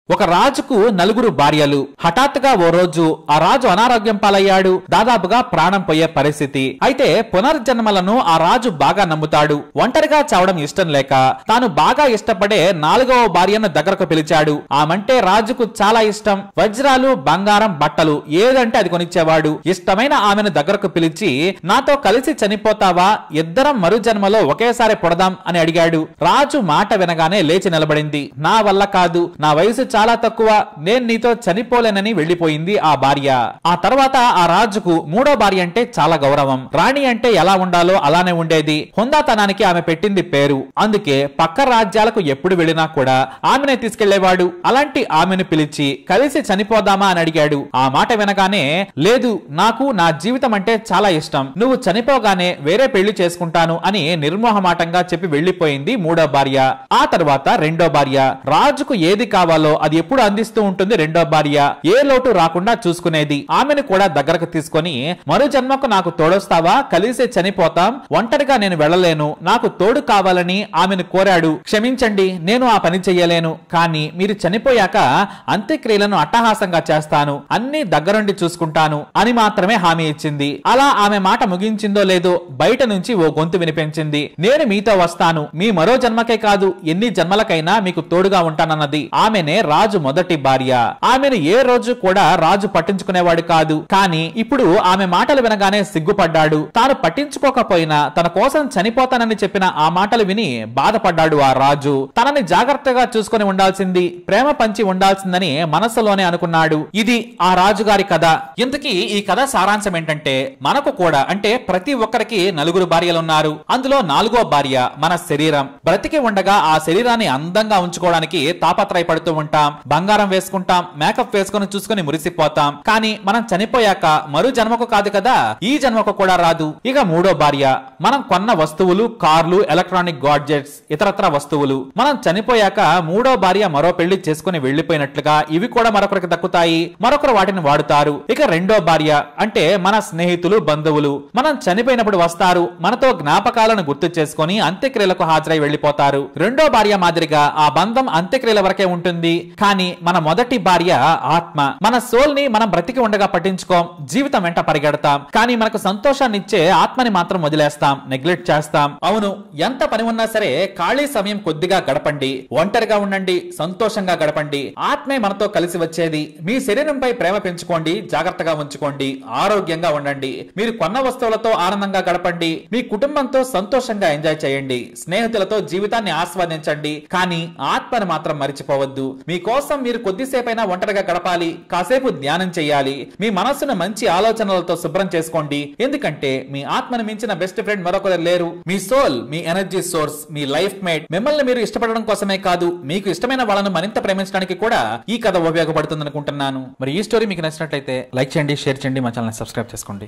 ఒక రాజుకు నలుగురు భార్యలు హఠాత్తుగా ఓ రోజు ఆ రాజు అనారోగ్యం పాలయ్యాడు దాదాపుగా ప్రాణం పోయే పరిస్థితి అయితే పునర్జన్మలను ఆ రాజు బాగా నమ్ముతాడు ఒంటరిగా చావడం ఇష్టం లేక తాను బాగా ఇష్టపడే నాలుగవ భార్యను దగ్గరకు పిలిచాడు ఆమంటే రాజుకు చాలా ఇష్టం వజ్రాలు బంగారం బట్టలు ఏదంటే అది కొనిచ్చేవాడు ఇష్టమైన ఆమెను దగ్గరకు పిలిచి నాతో కలిసి చనిపోతావా ఇద్దరం మరు జన్మలో ఒకేసారి పుడదాం అని అడిగాడు రాజు మాట వినగానే లేచి నిలబడింది నా వల్ల కాదు నా వయసు చాలా తక్కువ నేను నీతో చనిపోలేనని వెళ్లిపోయింది ఆ భార్య ఆ తర్వాత ఆ రాజుకు మూడో భార్య అంటే చాలా గౌరవం రాణి అంటే ఎలా ఉండాలో అలానే ఉండేది హుందాతనానికి ఆమె పెట్టింది పేరు అందుకే పక్క రాజ్యాలకు ఎప్పుడు వెళ్ళినా కూడా ఆమెనే తీసుకెళ్లేవాడు అలాంటి ఆమెను పిలిచి కలిసి చనిపోదామా అని అడిగాడు ఆ మాట వినగానే లేదు నాకు నా జీవితం అంటే చాలా ఇష్టం నువ్వు చనిపోగానే వేరే పెళ్లి చేసుకుంటాను అని నిర్మోహమాటంగా చెప్పి వెళ్లిపోయింది మూడో భార్య ఆ తర్వాత రెండో భార్య రాజుకు ఏది కావాలో అది ఎప్పుడు అందిస్తూ ఉంటుంది రెండో భార్య ఏ లోటు రాకుండా చూసుకునేది ఆమెను కూడా దగ్గరకు తీసుకొని మరు జన్మకు నాకు తోడొస్తావా కలిసి చనిపోతాం ఒంటరిగా నేను వెళ్ళలేను నాకు తోడు కావాలని ఆమెను కోరాడు క్షమించండి నేను ఆ పని చెయ్యలేను కానీ మీరు చనిపోయాక అంత్యక్రియలను అట్టహాసంగా చేస్తాను అన్ని దగ్గరుండి చూసుకుంటాను అని మాత్రమే హామీ ఇచ్చింది అలా ఆమె మాట ముగించిందో లేదో బయట నుంచి ఓ గొంతు వినిపించింది నేను మీతో వస్తాను మీ మరో జన్మకే కాదు ఎన్ని జన్మలకైనా మీకు తోడుగా ఉంటానన్నది ఆమెనే రాజు మొదటి భార్య ఆమెను ఏ రోజు కూడా రాజు పట్టించుకునేవాడు కాదు కానీ ఇప్పుడు ఆమె మాటలు వినగానే సిగ్గుపడ్డాడు తాను పట్టించుకోకపోయినా తన కోసం చనిపోతానని చెప్పిన ఆ మాటలు విని బాధపడ్డాడు ఆ రాజు తనని జాగ్రత్తగా చూసుకొని ఉండాల్సింది ప్రేమ పంచి ఉండాల్సిందని మనసులోనే అనుకున్నాడు ఇది ఆ రాజుగారి కథ ఇంతకీ ఈ కథ సారాంశం ఏంటంటే మనకు కూడా అంటే ప్రతి ఒక్కరికి నలుగురు భార్యలు ఉన్నారు అందులో నాలుగో భార్య మన శరీరం బ్రతికి ఉండగా ఆ శరీరాన్ని అందంగా ఉంచుకోవడానికి తాపత్రయపడుతూ ఉంటాం బంగారం వేసుకుంటాం మేకప్ వేసుకొని చూసుకొని మురిసిపోతాం కానీ మనం చనిపోయాక మరు జన్మకు కాదు కదా ఈ జన్మకు కూడా రాదు ఇక మూడో భార్య మనం కొన్న వస్తువులు కార్లు ఎలక్ట్రానిక్ గాడ్జెట్స్ ఇతరత్ర వస్తువులు మనం చనిపోయాక మూడో భార్య మరో పెళ్లి చేసుకుని వెళ్లిపోయినట్లుగా ఇవి కూడా మరొకరికి దక్కుతాయి మరొకరు వాటిని వాడుతారు ఇక రెండో భార్య అంటే మన స్నేహితులు బంధువులు మనం చనిపోయినప్పుడు వస్తారు మనతో జ్ఞాపకాలను గుర్తు చేసుకొని అంత్యక్రియలకు హాజరై వెళ్లిపోతారు రెండో భార్య మాదిరిగా ఆ బంధం అంత్యక్రియల వరకే ఉంటుంది కానీ మన మొదటి భార్య ఆత్మ మన సోల్ ని మనం బ్రతికి ఉండగా పట్టించుకోం జీవితం వెంట పరిగెడతాం కానీ మనకు సంతోషాన్ని ఇచ్చే ఆత్మని మాత్రం వదిలేస్తాం నెగ్లెక్ట్ చేస్తాం అవును ఎంత పని ఉన్నా సరే ఖాళీ సమయం కొద్దిగా గడపండి ఒంటరిగా ఉండండి సంతోషంగా గడపండి ఆత్మే మనతో కలిసి వచ్చేది మీ శరీరంపై ప్రేమ పెంచుకోండి జాగ్రత్తగా ఉంచుకోండి ఆరోగ్యంగా ఉండండి మీరు కొన్న వస్తువులతో ఆనందంగా గడపండి మీ కుటుంబంతో సంతోషంగా ఎంజాయ్ చేయండి స్నేహితులతో జీవితాన్ని ఆస్వాదించండి కానీ ఆత్మను మాత్రం మరిచిపోవద్దు మీకోసం మీరు కొద్దిసేపైనా ఒంటరిగా గడపాలి కాసేపు ధ్యానం చేయాలి మీ మనస్సును మంచి ఆలోచనలతో శుభ్రం చేసుకోండి ఎందుకంటే మీ ఆత్మను మించిన బెస్ట్ ఫ్రెండ్ మరొకరు లేరు మీ సోల్ మీ ఎనర్జీ సోర్స్ మీ లైఫ్ మేట్ మిమ్మల్ని మీరు ఇష్టపడడం కోసమే కాదు మీకు ఇష్టమైన వాళ్ళను మరింత ప్రేమించడానికి కూడా ఈ కథ ఉపయోగపడుతుంది అనుకుంటున్నాను మరి ఈ స్టోరీ మీకు నచ్చినట్లయితే లైక్ చేయండి షేర్ చేయండి మా ఛానల్ సబ్స్క్రైబ్ చేసుకోండి